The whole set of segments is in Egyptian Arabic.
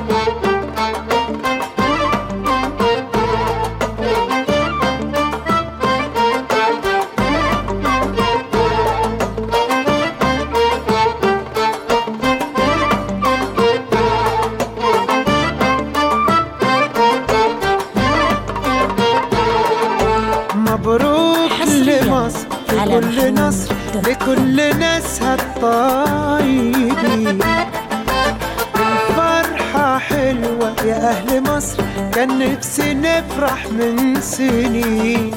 مبروك حصرياً لمصر في على كل محمد نصر دوت لكل ناسها الطيبين الفرحة حلوة يا أهل مصر كان نفسي نفرح من سنين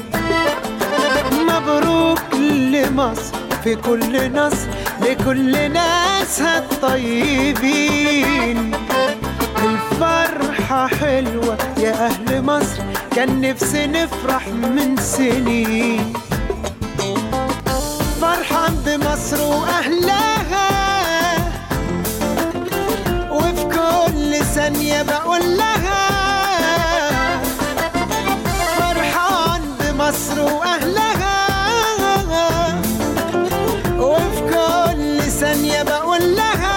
مبروك لمصر في كل نصر لكل ناسها الطيبين الفرحة حلوة يا أهل مصر كان نفسي نفرح من سنين فرحان بمصر وأهلها وفي كل ثانية بقول لها فرحان بمصر وأهلها وفي كل ثانية بقول لها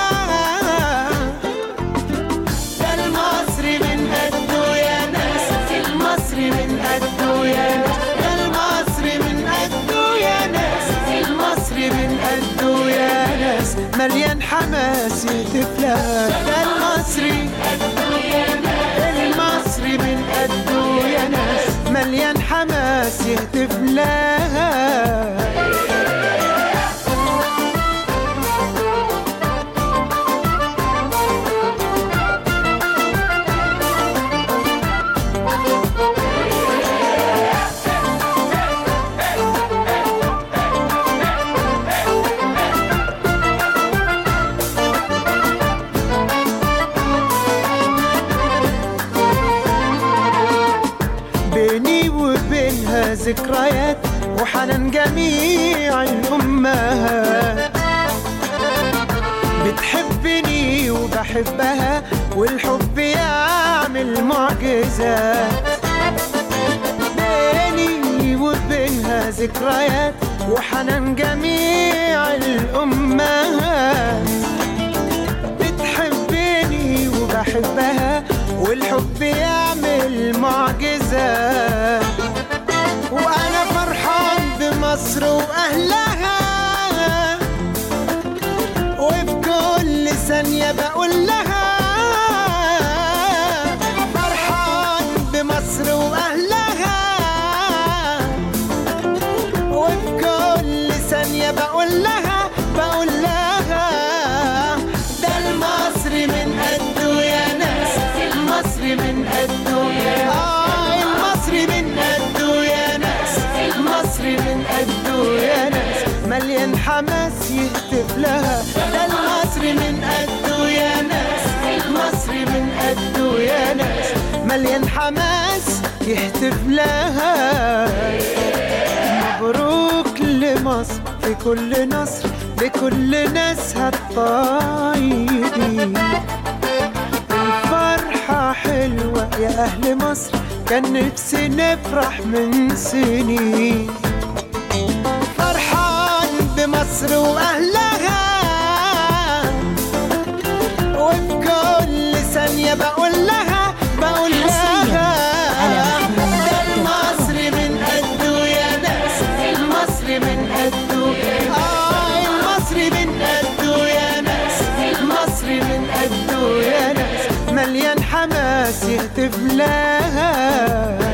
ده المصري من قده يا ناس المصري من قده يا ناس ده المصري من قده يا ناس المصري من قده يا ناس مليان حماس يهتف لها ده المصري المصري من قده يا ناس مليان حماس يهتف لها بيني وبينها ذكريات وحنان جميع الأمهات بتحبني وبحبها والحب يعمل معجزات بيني وبينها ذكريات وحنان جميع الأمهات بتحبني وبحبها والحب يعمل معجزة وأنا فرحان بمصر وأهلها وفي كل ثانية بقول لها فرحان بمصر وأهلها وفي كل ثانية بقول لها بقول لها ده المصري من قده يا ناس المصري من قده آه المصري من قده يا ناس المصري من قده يا ناس مليان حماس يهتف لها ده المصري من قده يا ناس المصري من قده يا ناس مليان حماس يهتف لها مبروك لمصر في كل نصر لكل ناسها الطيبين الفرحة حلوة يا أهل مصر كان نفسي نفرح من سنين فرحان بمصر وأهلها وفي كل ثانية بقول لها بقول لها على محمد ده المصري من قده يا ناس المصري من قده آه المصري من قده يا ناس المصري من قده يا ناس مليان حماس يهتف لها